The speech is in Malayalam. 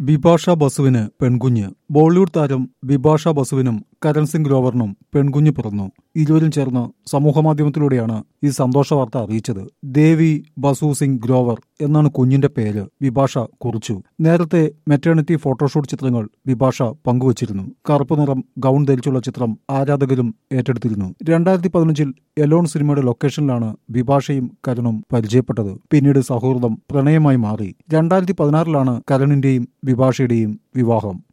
വിഭാഷ ബസുവിന് പെൺകുഞ്ഞ് ബോളിവുഡ് താരം വിഭാഷ ബസുവിനും കരൺ സിംഗ് ഗ്രോവറിനും പെൺകുഞ്ഞ് പിറന്നു ഇരുവരും ചേർന്ന് സമൂഹമാധ്യമത്തിലൂടെയാണ് ഈ സന്തോഷ വാർത്ത അറിയിച്ചത് ദേവി ബസു സിംഗ് ഗ്രോവർ എന്നാണ് കുഞ്ഞിന്റെ പേര് വിഭാഷ കുറിച്ചു നേരത്തെ മെറ്റേണിറ്റി ഫോട്ടോഷൂട്ട് ചിത്രങ്ങൾ വിഭാഷ പങ്കുവച്ചിരുന്നു കറുപ്പ് നിറം ഗൗൺ ധരിച്ചുള്ള ചിത്രം ആരാധകരും ഏറ്റെടുത്തിരുന്നു രണ്ടായിരത്തി പതിനഞ്ചിൽ എലോൺ സിനിമയുടെ ലൊക്കേഷനിലാണ് വിഭാഷയും കരണും പരിചയപ്പെട്ടത് പിന്നീട് സൗഹൃദം പ്രണയമായി മാറി രണ്ടായിരത്തി പതിനാറിലാണ് കരണിന്റെയും വിഭാഷയുടെയും വിവാഹം